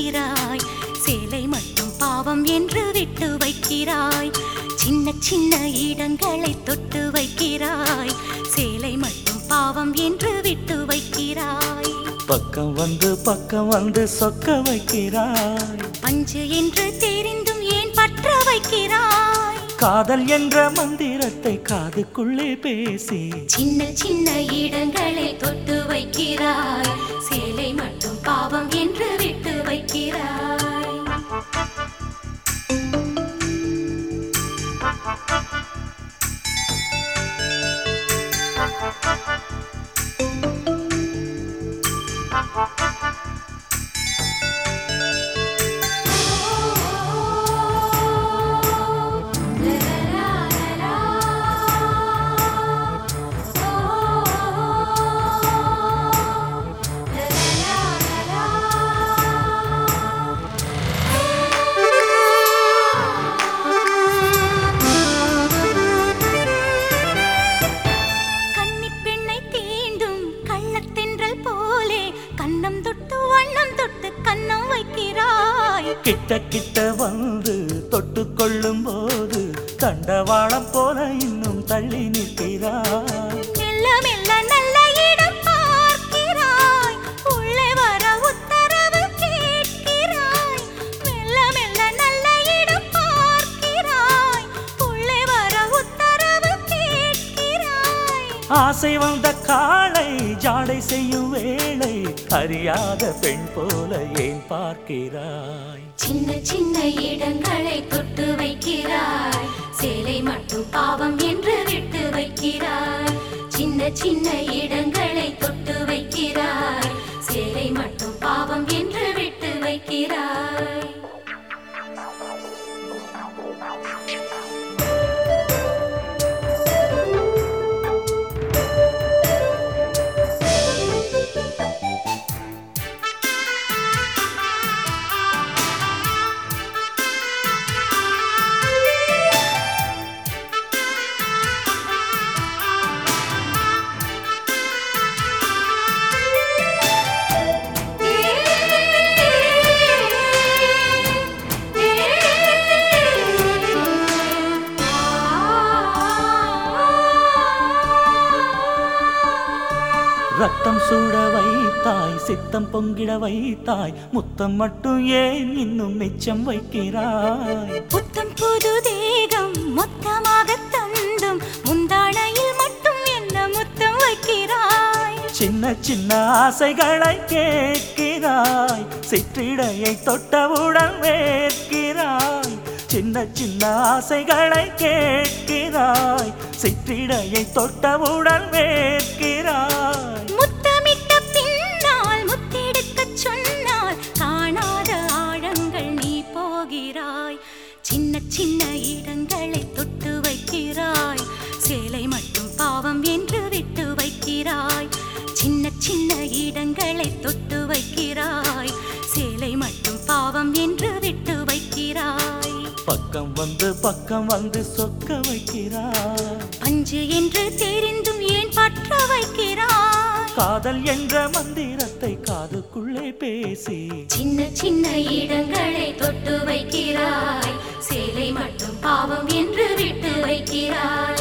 வைக்கிறாய் சேலை மட்டும் பாவம் என்று விட்டு வைக்கிறாய் சின்ன சின்ன இடங்களை தொட்டு வைக்கிறாய் சேலை மட்டும் பாவம் என்று விட்டு வைக்கிறாய் பக்கம் வந்து பக்கம் வந்து சொக்க வைக்கிறாய் பஞ்சு என்று தெரிந்தும் ஏன் பற்ற வைக்கிறாய் காதல் என்ற மந்திரத்தை காதுக்குள்ளே பேசி சின்ன சின்ன இடங்களை தொட்டு வைக்கிறாய் சேலை மட்டும் பாவம் என்று விட்டு வைக்கிறாய் கன்னிப் பெண்ணை தீண்டும் கள்ளத்தென்றல் போலே கன்னம் தொட்டு வண்ணம் தொட்டு கன்னம் வைக்கிறாய் கிட்ட கிட்ட வந்து தொட்டு கொள்ளும் போது தண்டவாளம் போல இன்னும் தள்ளி நிற்கிறாய் மெல்ல மெல்ல நல்ல இடம் பார்க்கிறாய் உள்ளே வர உத்தரவு கேட்கிறாய் மெல்ல மெல்ல நல்ல இடம் பார்க்கிறாய் உள்ளே வர உத்தரவு கேட்கிறாய் ஆசை வந்த காளை ஜாடை செய்யும் வேளை அறியாத பெண் போல ஏன் பார்க்கிறாய் சின்ன சின்ன இடங்களை தொட்டு வைக்கிறாய் சேலை மட்டும் பாவம் என்று விட்டு வைக்கிறாய் சின்ன சின்ன இடங்களை தொட்டு வைக்கிறாய் சேலை மட்டும் பாவம் என்று விட்டு வைக்கிறாய் ரத்தம் சூட வைத்தாய் சித்தம் பொங்கிட வைத்தாய் முத்தம் மட்டும் ஏன் இன்னும் மிச்சம் வைக்கிறாய் புத்தம் புது தேகம் மொத்தமாக தந்தும் முந்தானையில் மட்டும் என்ன முத்தம் வைக்கிறாய் சின்ன சின்ன ஆசைகளை கேட்கிறாய் சிற்றிடையை தொட்டவுடன் வேர்க்கிறாய் சின்ன சின்ன ஆசைகளை கேட்கிறாய் சிற்றிடையை தொட்டவுடன் வேர்க்கிறாய் முத்தமிட்ட பின்னால் முத்தெடுக்கச் சொன்னால் காணாத ஆழங்கள் நீ போகிறாய் சின்ன சின்ன இடங்களை தொட்டு வைக்கிறாய் சேலை மட்டும் பாவம் என்று விட்டு வைக்கிறாய் சின்ன சின்ன இடங்களை தொட்டு வைக்கிறாய் சேலை மட்டும் பாவம் என்று விட்டு வைக்கிறாய் பக்கம் வந்து பக்கம் வந்து சொக்க வைக்கிறாய் பஞ்சு என்று தெரிந்தும் ஏன் பற்ற வைக்கிறாய் காதல் என்ற மந்திரத்தை காதுக்குள்ளே பேசி சின்ன சின்ன இடங்களை தொட்டு வைக்கிறாய் சேலை மட்டும் பாவம் என்று விட்டு வைக்கிறாய்